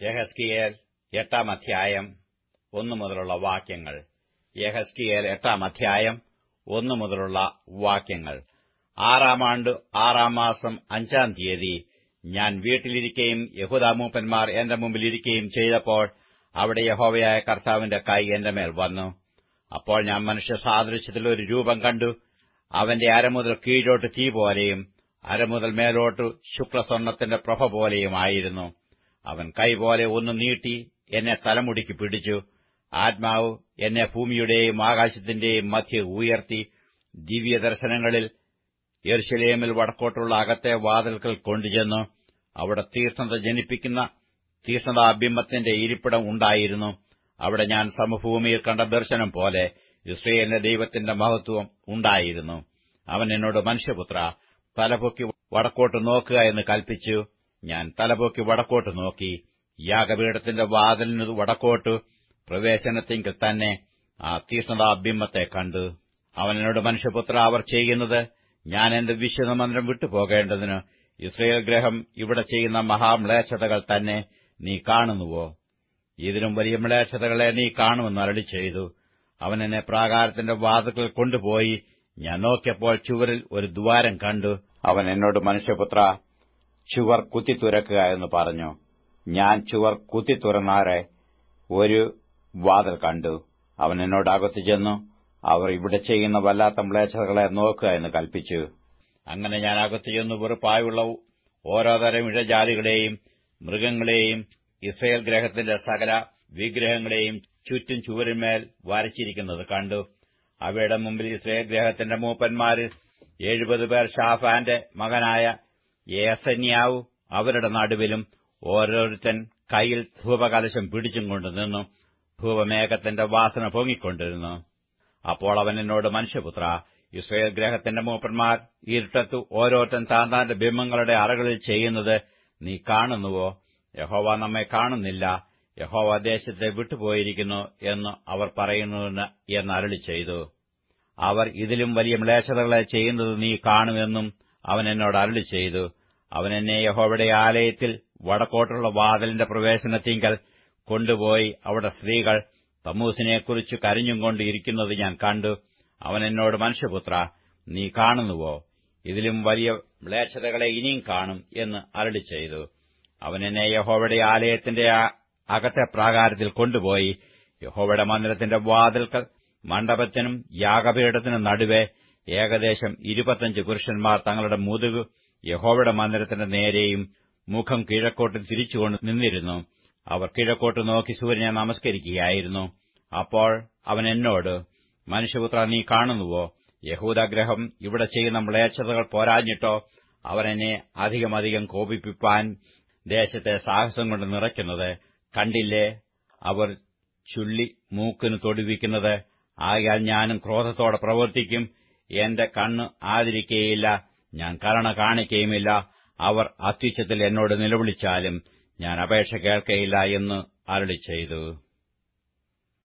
യഹസ്കിയേൽ എട്ടാം അധ്യായം ഒന്നു മുതലുള്ള വാക്യങ്ങൾ യഹസ്കിയേൽ എട്ടാം അധ്യായം ഒന്നു മുതലുള്ള വാക്യങ്ങൾ ആറാം ആണ്ട് ആറാം മാസം അഞ്ചാം തീയതി ഞാൻ വീട്ടിലിരിക്കുകയും യഹൂദാമൂപ്പന്മാർ എന്റെ മുമ്പിലിരിക്കുകയും ചെയ്തപ്പോൾ അവിടെ യഹോവയായ കർത്താവിന്റെ കൈ എന്റെ മേൽ വന്നു അപ്പോൾ ഞാൻ മനുഷ്യ സാദൃശ്യത്തിൽ ഒരു രൂപം കണ്ടു അവന്റെ അരമുതൽ കീഴോട്ട് തീ പോലെയും അരമുതൽ മേലോട്ട് ശുക്ലസ്വർണത്തിന്റെ പ്രഭ പോലെയുമായിരുന്നു അവൻ കൈപോലെ ഒന്ന് നീട്ടി എന്നെ തലമുടിക്ക് പിടിച്ചു ആത്മാവ് എന്നെ ഭൂമിയുടെയും ആകാശത്തിന്റെയും മധ്യ ഉയർത്തി ദിവ്യദർശനങ്ങളിൽ യെർശലേമിൽ വടക്കോട്ടുള്ള അകത്തെ വാതിൽക്കൽ കൊണ്ടുചെന്നു അവിടെ തീഷ്ണത ജനിപ്പിക്കുന്ന തീഷ്ണതാബിംബത്തിന്റെ ഇരിപ്പിടം ഉണ്ടായിരുന്നു അവിടെ ഞാൻ സമഭൂമിയിൽ കണ്ട ദർശനം പോലെ ഇസ്രയേലിന്റെ ദൈവത്തിന്റെ മഹത്വം ഉണ്ടായിരുന്നു അവൻ എന്നോട് മനുഷ്യപുത്ര തലപൊക്കി വടക്കോട്ട് നോക്കുക എന്ന് കൽപ്പിച്ചു ഞാൻ തലപൊക്കി വടക്കോട്ട് നോക്കി യാഗപീഠത്തിന്റെ വാതിലിന് വടക്കോട്ട് പ്രവേശനത്തിങ്കിൽ തന്നെ ആ തീഷ്ണതാബിംബത്തെ കണ്ടു അവൻ എന്നോട് മനുഷ്യപുത്ര അവർ ചെയ്യുന്നത് ഞാൻ എന്റെ വിശുദ്ധമന്ത്രം വിട്ടുപോകേണ്ടതിന് ഇസ്രയേൽ ഗ്രഹം ഇവിടെ ചെയ്യുന്ന മഹാമ്ലേച്ഛതകൾ തന്നെ നീ കാണുന്നുവോ ഇതിലും വലിയ മ്ലേച്ഛതകളെ നീ കാണുമെന്ന് അരളി ചെയ്തു അവൻ എന്നെ പ്രാകാരത്തിന്റെ വാതുക്കൾ കൊണ്ടുപോയി ഞാൻ നോക്കിയപ്പോൾ ചുവരിൽ ഒരു ദ്വാരം കണ്ടു അവൻ എന്നോട് മനുഷ്യപുത്ര ചുവർ കുത്തിത്തുരക്കുക എന്ന് പറഞ്ഞു ഞാൻ ചുവർ കുത്തിത്തുറന്നാറെ ഒരു വാതിൽ കണ്ടു അവൻ എന്നോട് അകത്തു ചെന്നു അവർ ഇവിടെ ചെയ്യുന്ന വല്ലാത്ത മ്ലേച്ഛതകളെ നോക്കുക എന്ന് കൽപ്പിച്ചു അങ്ങനെ ഞാൻ അകത്തു ചെന്നു വെറുപ്പായുള്ള ഓരോ തരം ഇഴജാതികളെയും മൃഗങ്ങളെയും ഇസ്രയേൽ ഗ്രഹത്തിന്റെ സകല വിഗ്രഹങ്ങളെയും ചുറ്റും ചുവരിന്മേൽ വരച്ചിരിക്കുന്നത് കണ്ടു അവയുടെ മുമ്പിൽ ഇസ്രയേൽ ഗ്രഹത്തിന്റെ മൂപ്പന്മാര് എഴുപത് പേർ ഷാഫാന്റെ മകനായ ഏസന്യാവു അവരുടെ നടുവിലും ഓരോരുത്തൻ കയ്യിൽ ധൂപകലശം പിടിച്ചും കൊണ്ട് നിന്നു ധൂപമേഘത്തിന്റെ വാസന പൊങ്ങിക്കൊണ്ടിരുന്നു അപ്പോൾ അവൻ എന്നോട് മനുഷ്യപുത്ര ഇസ്രയേൽ ഗ്രഹത്തിന്റെ മൂപ്പന്മാർ ഇരുട്ടത്ത് ഓരോരുത്തൻ താന്താന്റെ ബിംബങ്ങളുടെ അറകളിൽ ചെയ്യുന്നത് നീ കാണുന്നുവോ യഹോവ നമ്മെ കാണുന്നില്ല യഹോവ ദേശത്തെ വിട്ടുപോയിരിക്കുന്നു എന്ന് അവർ പറയുന്നുവെന്ന് എന്ന് അരളി ചെയ്തു അവർ ഇതിലും വലിയ മ്ലേച്ഛതകളെ ചെയ്യുന്നത് നീ കാണുമെന്നും അവൻ എന്നോട് അരളി ചെയ്തു അവൻ എന്നെ യഹോവയുടെ ആലയത്തിൽ വടക്കോട്ടുള്ള വാതിലിന്റെ പ്രവേശനത്തിങ്കൽ കൊണ്ടുപോയി അവിടെ സ്ത്രീകൾ തമ്മൂസിനെക്കുറിച്ച് കരഞ്ഞും കൊണ്ട് ഇരിക്കുന്നത് ഞാൻ കണ്ടു അവൻ എന്നോട് മനുഷ്യപുത്ര നീ കാണുന്നുവോ ഇതിലും വലിയ മ്ലേച്ഛതകളെ ഇനിയും കാണും എന്ന് അരളി ചെയ്തു അവൻ എന്നെ യഹോവയുടെ ആലയത്തിന്റെ അകത്തെ പ്രാകാരത്തിൽ കൊണ്ടുപോയി യഹോവയുടെ മന്ദിരത്തിന്റെ വാതിൽക്കൽ മണ്ഡപത്തിനും യാഗപീഠത്തിനും നടുവെ ഏകദേശം ഇരുപത്തഞ്ച് പുരുഷന്മാർ തങ്ങളുടെ മുതുക് യഹോവയുടെ മന്ദിരത്തിന്റെ നേരെയും മുഖം കിഴക്കോട്ട് തിരിച്ചുകൊണ്ട് നിന്നിരുന്നു അവർ കിഴക്കോട്ട് നോക്കി സൂര്യനെ നമസ്കരിക്കുകയായിരുന്നു അപ്പോൾ അവൻ എന്നോട് മനുഷ്യപുത്ര നീ കാണുന്നുവോ യഹൂദഗ്രഹം ഇവിടെ ചെയ്യുന്ന മ്ലേച്ഛതകൾ പോരാഞ്ഞിട്ടോ അവനെന്നെ അധികമധികം കോപിപ്പിപ്പാൻ ദേശത്തെ സാഹസം കൊണ്ട് നിറയ്ക്കുന്നത് കണ്ടില്ലേ അവർ ചുള്ളി മൂക്കിന് തൊടുവിക്കുന്നത് ആയാൽ ഞാനും ക്രോധത്തോടെ പ്രവർത്തിക്കും എന്റെ കണ്ണ് ആദരിക്കുകയില്ല ഞാൻ കരുണ കാണിക്കുകയുമില്ല അവർ അത്യുച്ചത്തിൽ എന്നോട് നിലവിളിച്ചാലും ഞാൻ അപേക്ഷ കേൾക്കയില്ല എന്ന് അരളി ചെയ്തു